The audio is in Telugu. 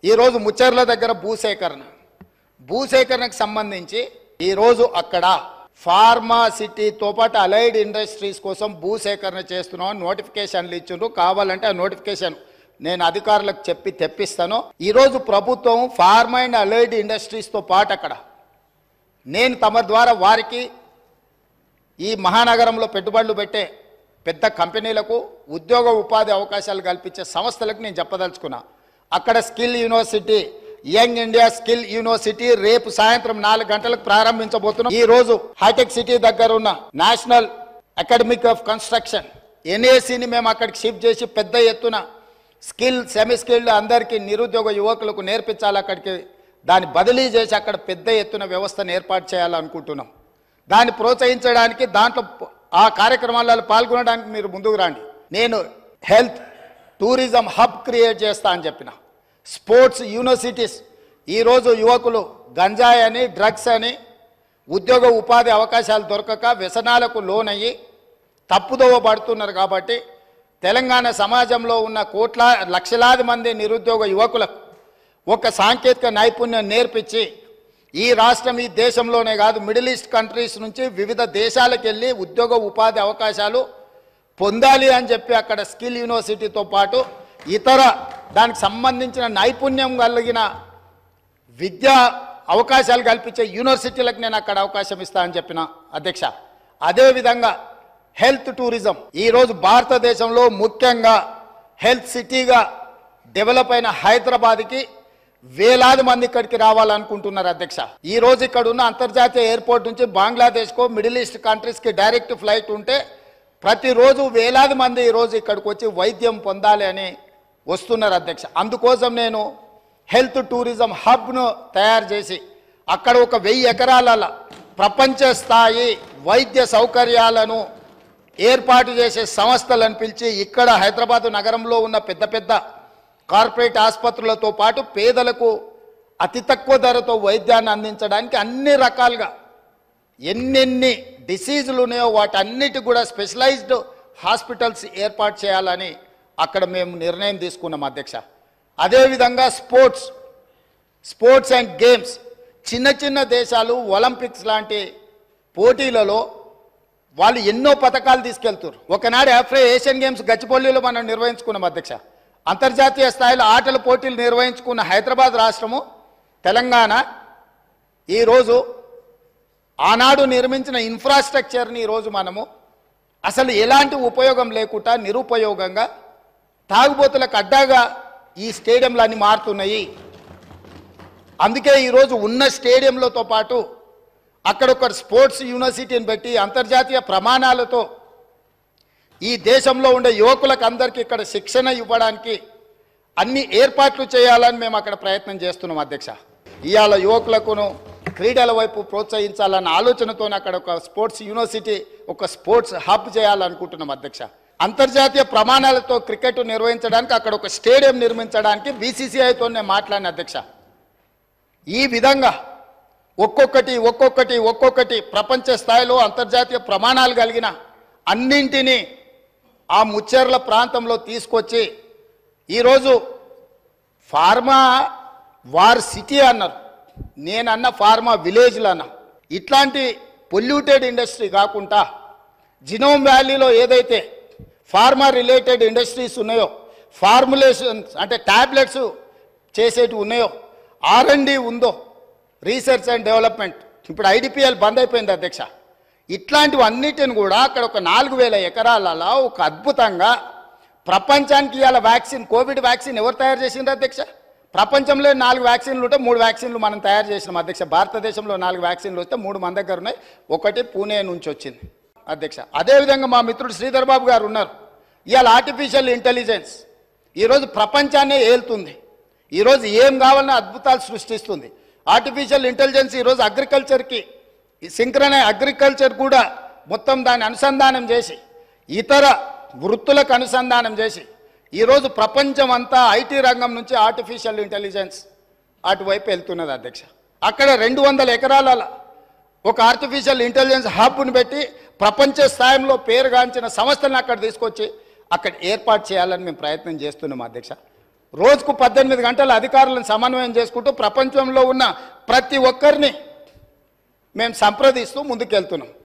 ఈరోజు ముచ్చర్ల దగ్గర భూసేకరణ భూసేకరణకు సంబంధించి ఈరోజు అక్కడ ఫార్మాసిటీతో పాటు అలైడ్ ఇండస్ట్రీస్ కోసం భూసేకరణ చేస్తున్నాం నోటిఫికేషన్లు ఇచ్చిండ్రు కావాలంటే ఆ నోటిఫికేషన్ నేను అధికారులకు చెప్పి తెప్పిస్తాను ఈరోజు ప్రభుత్వం ఫార్మా అండ్ అలైడ్ ఇండస్ట్రీస్తో పాటు అక్కడ నేను తమ ద్వారా వారికి ఈ మహానగరంలో పెట్టుబడులు పెట్టే పెద్ద కంపెనీలకు ఉద్యోగ ఉపాధి అవకాశాలు కల్పించే సంస్థలకు నేను చెప్పదలుచుకున్నా అక్కడ skill university young India skill university రేపు సాయంత్రం నాలుగు గంటలకు ప్రారంభించబోతున్నాం ఈ రోజు హైటెక్ సిటీ దగ్గర ఉన్న నేషనల్ అకాడమిక్ ఆఫ్ కన్స్ట్రక్షన్ ఎన్ఏసిని మేము అక్కడికి షిఫ్ట్ చేసి పెద్ద ఎత్తున స్కిల్ సెమీ స్కిల్డ్ అందరికీ నిరుద్యోగ యువకులకు నేర్పించాలి అక్కడికి దాన్ని బదిలీ చేసి అక్కడ పెద్ద ఎత్తున వ్యవస్థను ఏర్పాటు చేయాలనుకుంటున్నాం దాన్ని ప్రోత్సహించడానికి దాంట్లో ప- ఆ కార్యక్రమాలలో పాల్గొనడానికి మీరు ముందుకు రండి నేను హెల్త్ టూరిజం హబ్ క్రియేట్ చేస్తా అని చెప్పిన స్పోర్ట్స్ యూనివర్సిటీస్ ఈరోజు యువకులు గంజాయి అని డ్రగ్స్ అని ఉద్యోగ ఉపాధి అవకాశాలు దొరకక వ్యసనాలకు లోనయ్యి తప్పుదోవ పడుతున్నారు కాబట్టి తెలంగాణ సమాజంలో ఉన్న కోట్ల లక్షలాది మంది నిరుద్యోగ యువకులకు ఒక సాంకేతిక నైపుణ్యం నేర్పించి ఈ రాష్ట్రం ఈ దేశంలోనే కాదు మిడిల్ ఈస్ట్ కంట్రీస్ నుంచి వివిధ దేశాలకు వెళ్ళి ఉద్యోగ ఉపాధి అవకాశాలు పొందాలి అని చెప్పి అక్కడ స్కిల్ యూనివర్సిటీతో పాటు ఇతర దానికి సంబంధించిన నైపుణ్యం కలిగిన విద్యా అవకాశాలు కల్పించే యూనివర్సిటీలకు నేను అక్కడ అవకాశం ఇస్తా అని చెప్పిన అధ్యక్ష అదేవిధంగా హెల్త్ టూరిజం ఈరోజు భారతదేశంలో ముఖ్యంగా హెల్త్ సిటీగా డెవలప్ అయిన హైదరాబాద్కి వేలాది మంది ఇక్కడికి రావాలనుకుంటున్నారు అధ్యక్ష ఈ రోజు ఇక్కడ ఉన్న అంతర్జాతీయ ఎయిర్పోర్ట్ నుంచి బంగ్లాదేశ్కో మిడిల్ ఈస్ట్ కంట్రీస్కి డైరెక్ట్ ఫ్లైట్ ఉంటే ప్రతిరోజు వేలాది మంది ఈరోజు ఇక్కడికి వచ్చి వైద్యం పొందాలి అని వస్తున్నారు అధ్యక్ష అందుకోసం నేను హెల్త్ టూరిజం హబ్ను తయారు చేసి అక్కడ ఒక వెయ్యి ఎకరాల ప్రపంచ స్థాయి వైద్య సౌకర్యాలను ఏర్పాటు చేసే సంస్థలను పిలిచి ఇక్కడ హైదరాబాదు నగరంలో ఉన్న పెద్ద పెద్ద కార్పొరేట్ ఆసుపత్రులతో పాటు పేదలకు అతి తక్కువ ధరతో వైద్యాన్ని అందించడానికి అన్ని రకాలుగా ఎన్నెన్ని డిసీజులు ఉన్నాయో వాటన్నిటి కూడా స్పెషలైజ్డ్ హాస్పిటల్స్ ఏర్పాటు చేయాలని అక్కడ మేము నిర్ణయం తీసుకున్నాం అధ్యక్ష అదేవిధంగా స్పోర్ట్స్ స్పోర్ట్స్ అండ్ గేమ్స్ చిన్న చిన్న దేశాలు ఒలింపిక్స్ లాంటి పోటీలలో వాళ్ళు ఎన్నో పథకాలు తీసుకెళ్తారు ఒకనాడు ఆఫ్టర్ ఏషియన్ గేమ్స్ గచ్చిపల్లిలో మనం నిర్వహించుకున్నాం అధ్యక్ష అంతర్జాతీయ స్థాయిలో ఆటల పోటీలు నిర్వహించుకున్న హైదరాబాద్ రాష్ట్రము తెలంగాణ ఈరోజు ఆనాడు నిర్మించిన ఇన్ఫ్రాస్ట్రక్చర్ని ఈరోజు మనము అసలు ఎలాంటి ఉపయోగం లేకుండా నిరుపయోగంగా తాగుబోతులకు అడ్డాగా ఈ స్టేడియంలు అన్ని మారుతున్నాయి అందుకే ఈరోజు ఉన్న స్టేడియంలతో పాటు అక్కడ ఒక స్పోర్ట్స్ యూనివర్సిటీని పెట్టి అంతర్జాతీయ ప్రమాణాలతో ఈ దేశంలో ఉండే యువకులకు అందరికీ ఇక్కడ శిక్షణ ఇవ్వడానికి అన్ని ఏర్పాట్లు చేయాలని మేము అక్కడ ప్రయత్నం చేస్తున్నాం అధ్యక్ష ఇవాళ యువకులకును క్రీడల వైపు ప్రోత్సహించాలన్న ఆలోచనతో అక్కడ ఒక స్పోర్ట్స్ యూనివర్సిటీ ఒక స్పోర్ట్స్ హబ్ చేయాలనుకుంటున్నాం అధ్యక్ష అంతర్జాతీయ ప్రమాణాలతో క్రికెట్ నిర్వహించడానికి అక్కడ ఒక స్టేడియం నిర్మించడానికి బీసీసీఐతో నేను మాట్లాడిన అధ్యక్ష ఈ విధంగా ఒక్కొక్కటి ఒక్కొక్కటి ఒక్కొక్కటి ప్రపంచ స్థాయిలో అంతర్జాతీయ ప్రమాణాలు కలిగిన అన్నింటినీ ఆ ముచ్చెర్ల ప్రాంతంలో తీసుకొచ్చి ఈరోజు ఫార్మా వార్ సిటీ అన్నారు నేనన్న ఫార్మా విలేజ్లు అన్నా ఇట్లాంటి పొల్యూటెడ్ ఇండస్ట్రీ కాకుండా జినోమ్ వ్యాలీలో ఏదైతే ఫార్మా రిలేటెడ్ ఇండస్ట్రీస్ ఉన్నాయో ఫార్ములేషన్స్ అంటే ట్యాబ్లెట్స్ చేసేటివి ఉన్నాయో ఆర్ అండ్ డి ఉందో రీసెర్చ్ అండ్ డెవలప్మెంట్ ఇప్పుడు ఐడిపిఎల్ బంద్ అయిపోయింది అధ్యక్ష ఇట్లాంటివన్నిటిని కూడా అక్కడ ఒక నాలుగు వేల ఎకరాలలో ఒక అద్భుతంగా ప్రపంచానికి ఇవాళ వ్యాక్సిన్ కోవిడ్ వ్యాక్సిన్ ఎవరు తయారు చేసిండ్రు అధ్యక్ష ప్రపంచంలో నాలుగు వ్యాక్సిన్లు ఉంటే మూడు వ్యాక్సిన్లు మనం తయారు చేసినాం అధ్యక్ష భారతదేశంలో నాలుగు వ్యాక్సిన్లు వస్తే మూడు మన దగ్గర ఉన్నాయి ఒకటి పూణే నుంచి వచ్చింది అధ్యక్ష అదేవిధంగా మా మిత్రుడు శ్రీధర్ బాబు గారు ఉన్నారు ఇవాళ ఆర్టిఫిషియల్ ఇంటెలిజెన్స్ ఈరోజు ప్రపంచాన్నే ఏలుతుంది ఈరోజు ఏం కావాలన్నా అద్భుతాలు సృష్టిస్తుంది ఆర్టిఫిషియల్ ఇంటెలిజెన్స్ ఈరోజు అగ్రికల్చర్కి సింక్రన అగ్రికల్చర్ కూడా మొత్తం దాన్ని అనుసంధానం చేసి ఇతర వృత్తులకు అనుసంధానం చేసి ఈరోజు ప్రపంచం అంతా ఐటీ రంగం నుంచి ఆర్టిఫిషియల్ ఇంటెలిజెన్స్ అటువైపు వెళ్తున్నది అధ్యక్ష అక్కడ రెండు వందల ఎకరాల ఒక ఆర్టిఫిషియల్ ఇంటెలిజెన్స్ హబ్ను పెట్టి ప్రపంచ స్థాయిలో పేరుగాంచిన సంస్థలను అక్కడ తీసుకొచ్చి అక్కడ ఏర్పాటు చేయాలని మేము ప్రయత్నం చేస్తున్నాం అధ్యక్ష రోజుకు పద్దెనిమిది గంటల అధికారులను సమన్వయం చేసుకుంటూ ప్రపంచంలో ఉన్న ప్రతి ఒక్కరిని మేము సంప్రదిస్తూ ముందుకెళ్తున్నాం